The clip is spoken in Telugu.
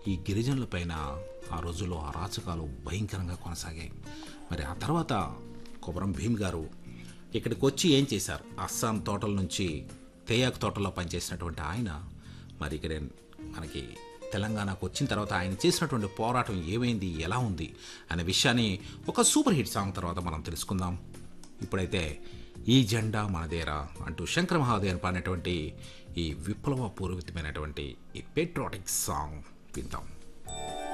ఈ గిరిజనులపైన ఆ రోజుల్లో అరాచకాలు భయంకరంగా కొనసాగాయి మరి ఆ తర్వాత కొమరం భీమ్ గారు ఇక్కడికి వచ్చి ఏం చేశారు అస్సాం తోటల నుంచి తేయాకు తోటల్లో పనిచేసినటువంటి ఆయన మరి ఇక్కడ మనకి తెలంగాణకు వచ్చిన తర్వాత ఆయన చేసినటువంటి పోరాటం ఏమైంది ఎలా ఉంది అనే విషయాన్ని ఒక సూపర్ హిట్ సాంగ్ తర్వాత మనం తెలుసుకుందాం ఇప్పుడైతే ఈ జెండా మనదేరా అంటూ శంకర మహాదేవన్ పాడినటువంటి ఈ విప్లవ పూర్వితమైనటువంటి ఈ పెట్రోటిక్ సాంగ్ విందాం